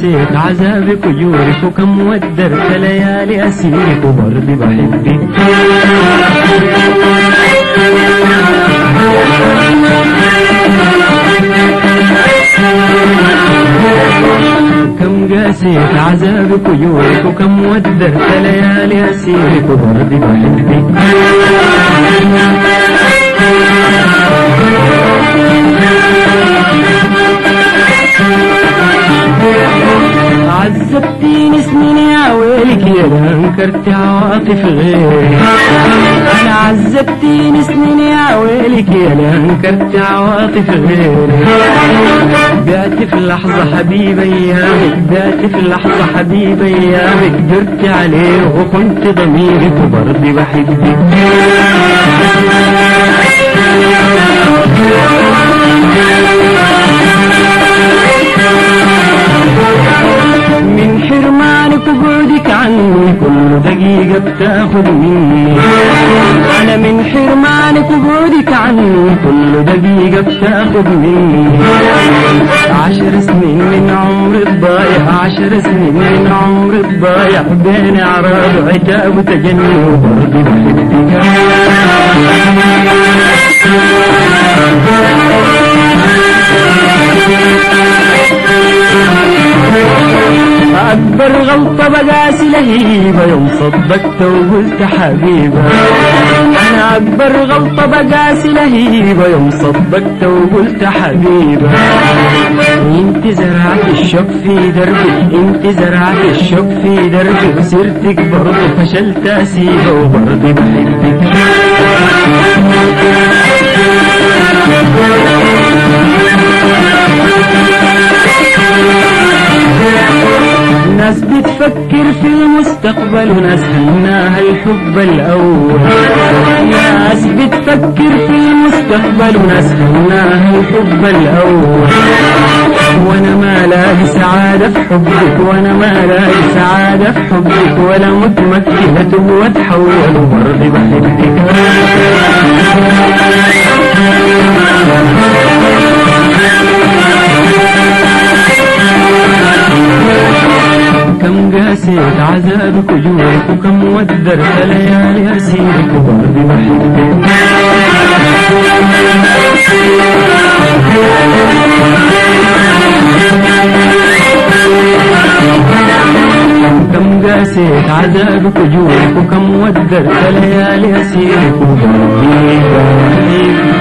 قاسيت عذابك وجورك وكم ودرت ليالي أسيرك وبرضي بحبك كم قاسيت عذابك وجورك وكم ودرت ليالي أسيرك وبرضي بحبك عذبتيني سنين يا ويلك يا انكرت عواطف غيري انا عذبتيني سنين يا ويلك يا انكرت عواطف غيري بعت في لحظة حبيبي ايامك بعت في لحظة حبيبي ايامك درت عليه وكنت ضميرك وبرضي بحبك من حرمانك وبعدك عني كل دقيقة بتاخد مني أنا من حرمانك وبعدك عني كل دقيقة بتاخد مني عشر سنين من عمري الضايع عشر سنين من عمري الضايع بين أعراض وعتاب وتجنن وبرضه بحبك أكبر غلطة بقاسي لهيبة يوم صدقت وقلت حبيبة أنا أكبر غلطة بقاسي لهيبة يوم صدقت وقلت حبيبة انت زرعت الشوق في دربي انت زرعت الشوق في دربي وسيرتك برضه فشلت أسيبة وبرضه بحبك ناس بتفكر في المستقبل وناس هناها الحب الأول ناس بتفكر في المستقبل وناس هناها الحب الأول وانا ما لاقي سعادة في حبك وانا ما لاقي سعادة في حبك ولا متمكنة واتحول وبرضي بحبك كم قاسيت عذابك وجوعك وكم ودرت ليالي أسيرك وبرضي بحبك كم قاسيت عذابك وجوعك وكم ودرت ليالي أسيرك وبرضي بحبك